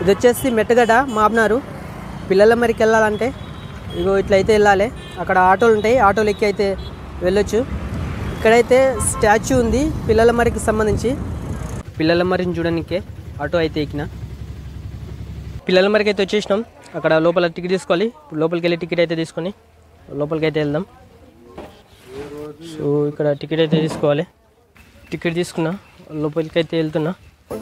ఇది వచ్చేసి మెట్టగడ్డ మాబ్నారు పిల్లల మరికి వెళ్ళాలంటే ఇగో ఇట్లయితే వెళ్ళాలి అక్కడ ఆటోలు ఉంటాయి ఆటోలు ఎక్కి అయితే వెళ్ళొచ్చు ఇక్కడైతే స్టాచ్యూ ఉంది పిల్లల మరికి సంబంధించి పిల్లల మరిని చూడడానికే ఆటో అయితే ఎక్కిన పిల్లల మరికి అయితే వచ్చేసినాం అక్కడ లోపల టికెట్ తీసుకోవాలి ఇప్పుడు లోపలికి వెళ్ళి టికెట్ అయితే తీసుకొని లోపలికి అయితే వెళ్దాం సో ఇక్కడ టికెట్ అయితే తీసుకోవాలి టికెట్ తీసుకున్నా లోపలికి అయితే వెళ్తున్నా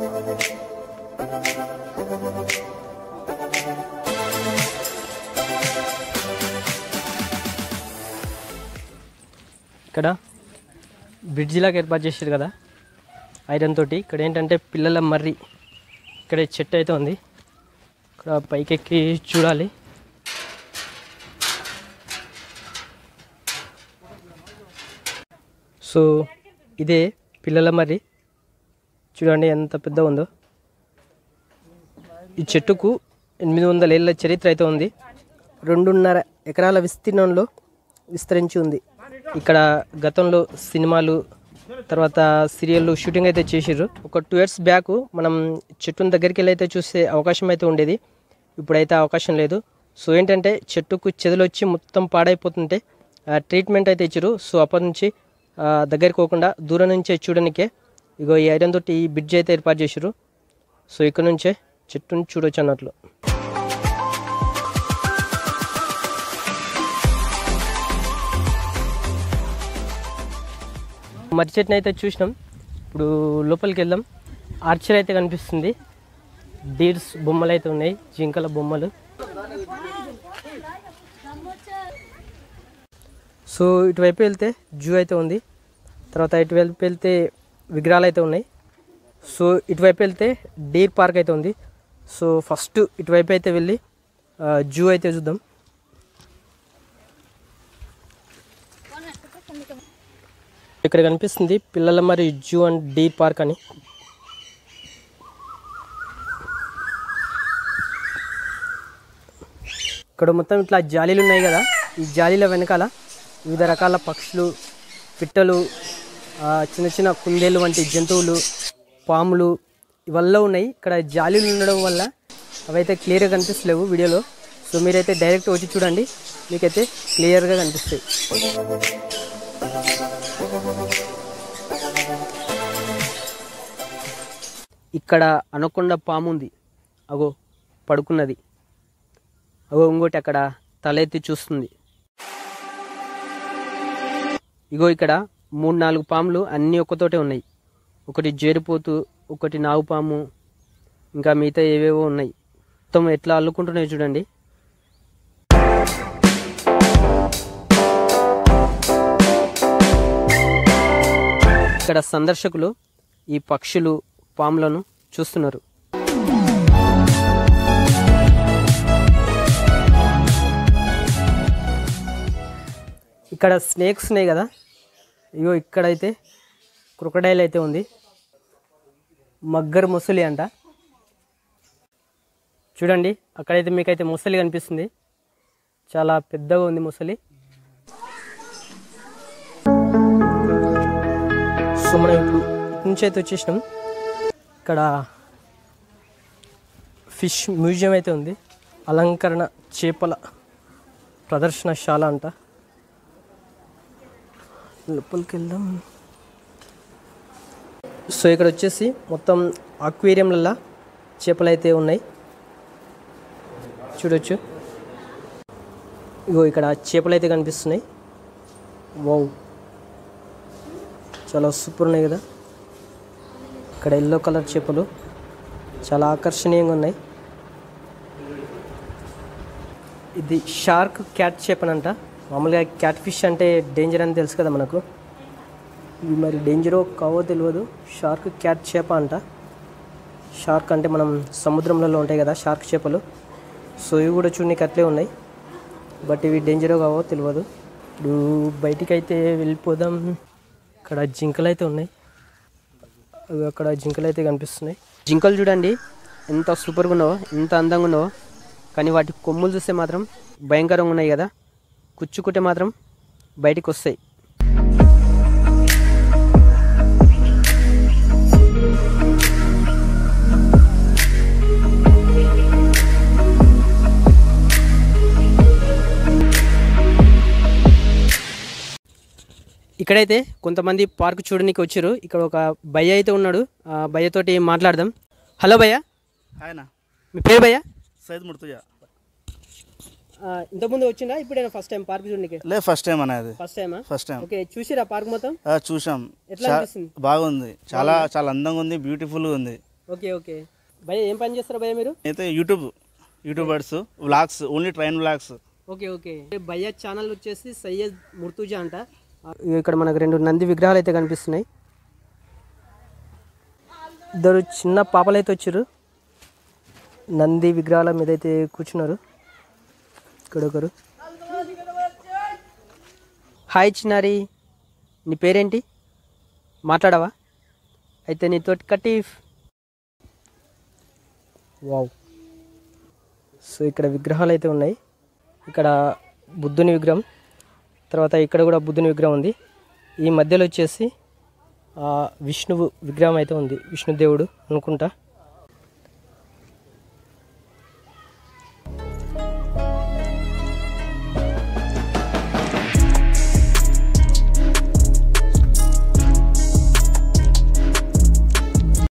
ఇక్కడ బ్రిడ్జ్ లాగా ఏర్పాటు చేశారు కదా ఐరన్ తోటి ఇక్కడ ఏంటంటే పిల్లల మర్రి ఇక్కడ చెట్టు అయితే ఉంది ఇక్కడ పైకెక్కి చూడాలి సో ఇదే పిల్లల మర్రి చూడండి ఎంత పెద్ద ఉందో ఈ చెట్టుకు ఎనిమిది వందల ఏళ్ళ చరిత్ర అయితే ఉంది రెండున్నర ఎకరాల విస్తీర్ణంలో విస్తరించి ఉంది ఇక్కడ గతంలో సినిమాలు తర్వాత సీరియళ్ళు షూటింగ్ అయితే చేసిర్రు ఒక టూ ఇయర్స్ బ్యాక్ మనం చెట్టుని దగ్గరికి వెళ్ళి అయితే చూసే అవకాశం అయితే ఉండేది ఇప్పుడైతే అవకాశం లేదు సో ఏంటంటే చెట్టుకు చెదలు వచ్చి మొత్తం పాడైపోతుంటే ట్రీట్మెంట్ అయితే ఇచ్చారు సో అప్పటి నుంచి ఆ, దగ్గరికి పోకుండా దూరం నుంచే చూడడానికే ఇగో ఈ ఐరన్ తోటి ఈ బ్రిడ్జ్ అయితే ఏర్పాటు చేసారు సో ఇక్కడ నుంచే చెట్టుని చూడొచ్చు అన్నట్లు మర్రి చెట్టుని అయితే చూసినాం ఇప్పుడు లోపలికి వెళ్దాం ఆర్చర్ అయితే కనిపిస్తుంది డీర్స్ బొమ్మలు అయితే ఉన్నాయి జింకల బొమ్మలు సో ఇటువైపు వెళ్తే జూ అయితే ఉంది తర్వాత ఇటువైపు వెళ్తే విగ్రహాలు అయితే ఉన్నాయి సో ఇటువైపు వెళ్తే డీర్ పార్క్ అయితే ఉంది సో ఫస్ట్ ఇటువైపు అయితే వెళ్ళి జూ అయితే చూద్దాం ఇక్కడ కనిపిస్తుంది పిల్లల మరి జూ అండ్ డీర్ పార్క్ అని ఇక్కడ మొత్తం ఇట్లా జాలీలు ఉన్నాయి కదా ఈ జాలీల వెనకాల వివిధ రకాల పక్షులు పిట్టలు ఆ, చిన్న చిన్న కుందేలు వంటి జంతువులు పాములు ఇవల్ల ఉన్నాయి ఇక్కడ జాలీలు ఉండడం వల్ల అవైతే క్లియర్గా కనిపిస్తలేవు వీడియోలో సో మీరైతే డైరెక్ట్ వచ్చి చూడండి మీకైతే క్లియర్గా కనిపిస్తాయి ఇక్కడ అనకొండ పాము ఉంది అగో పడుకున్నది అగో ఇంకోటి అక్కడ తల ఎత్తి చూస్తుంది ఇగో ఇక్కడ మూడు నాలుగు పాములు అన్నీ ఒక్కతోటే ఉన్నాయి ఒకటి జేరిపోతు ఒకటి నాగుపాము ఇంకా మిగతా ఏవేవో ఉన్నాయి మొత్తం ఎట్లా అల్లుకుంటున్నాయి చూడండి ఇక్కడ సందర్శకులు ఈ పక్షులు పాములను చూస్తున్నారు ఇక్కడ స్నేక్స్ ఉన్నాయి కదా ఇగో ఇక్కడైతే క్రొకడైల్ అయితే ఉంది మగ్గర్ ముసలి అంట చూడండి అక్కడైతే మీకైతే ముసలి కనిపిస్తుంది చాలా పెద్దగా ఉంది ముసలి సో మనం ఇప్పుడు ఇటు నుంచి అయితే వచ్చేసినాం ఇక్కడ ఫిష్ మ్యూజియం అయితే ఉంది అలంకరణ చేపల ప్రదర్శనశాల అంట లోపలికి వెళ్దాం సో ఇక్కడ వచ్చేసి మొత్తం ఆక్వేరియంలలో చేపలు అయితే ఉన్నాయి చూడొచ్చు ఇగో ఇక్కడ చేపలు అయితే కనిపిస్తున్నాయి వావ్ చాలా సూపర్ ఉన్నాయి కదా ఇక్కడ ఎల్లో కలర్ చేపలు చాలా ఆకర్షణీయంగా ఉన్నాయి ఇది షార్క్ క్యాట్ చేపనంట మామూలుగా క్యాట్ ఫిష్ అంటే డేంజర్ అని తెలుసు కదా మనకు ఇవి మరి డేంజరో కావో తెలియదు షార్క్ క్యాట్ చేప అంట షార్క్ అంటే మనం సముద్రంలో ఉంటాయి కదా షార్క్ చేపలు సో ఇవి కూడా చూడడానికి అట్లే ఉన్నాయి బట్ ఇవి డేంజరో కావో తెలియదు ఇప్పుడు బయటికి అయితే వెళ్ళిపోదాం ఇక్కడ జింకలు అయితే ఉన్నాయి అవి అక్కడ జింకలు అయితే కనిపిస్తున్నాయి జింకలు చూడండి ఎంత సూపర్గా ఉన్నావో ఎంత అందంగా ఉన్నావో కానీ వాటి కొమ్ములు చూస్తే మాత్రం భయంకరంగా ఉన్నాయి కదా కుచ్చుకుంటే మాత్రం బయటికి వస్తాయి ఇక్కడైతే కొంతమంది పార్క్ చూడడానికి వచ్చారు ఇక్కడ ఒక భయ్య అయితే ఉన్నాడు ఆ భయ్యతోటి మాట్లాడదాం హలో భయ్య ఆయన మీ పేరు భయ్య సైద్ ముర్తుజా ఇంతకుముందు వచ్చిందా ఇప్పుడైనా ఫస్ట్ టైం పార్క్ చూడడానికి లే ఫస్ట్ టైం అనేది ఫస్ట్ టైమా ఫస్ట్ టైం ఓకే చూసిరా పార్క్ మొత్తం ఆ, చూసాం ఎట్లా చా- అనిపిస్తుంది? బాగుంది చాలా చాలా అందంగా ఉంది బ్యూటిఫుల్గా ఉంది ఓకే ఓకే భయ్య ఏం పని చేస్తారా భయ్య మీరు అయితే YouTube YouTubers vlogs only train vlogs okay okay భయ్య ఛానల్ వచ్చేసి సయ్యద్ ముర్తుజా అంట ఇక్కడ మనకు రెండు నంది విగ్రహాలు అయితే కనిపిస్తున్నాయి ఇద్దరు చిన్న పాపలు అయితే వచ్చారు నంది విగ్రహాల మీద అయితే కూర్చున్నారు ఇక్కడ ఒకరు హాయ్ చిన్నారి నీ పేరేంటి మాట్లాడవా అయితే నీతోటి కట్టి వావ్ సో ఇక్కడ విగ్రహాలు అయితే ఉన్నాయి ఇక్కడ బుద్ధుని విగ్రహం తర్వాత ఇక్కడ కూడా బుద్ధుని విగ్రహం ఉంది ఈ మధ్యలో వచ్చేసి ఆ, విష్ణువు విగ్రహం అయితే ఉంది విష్ణుదేవుడు అనుకుంటా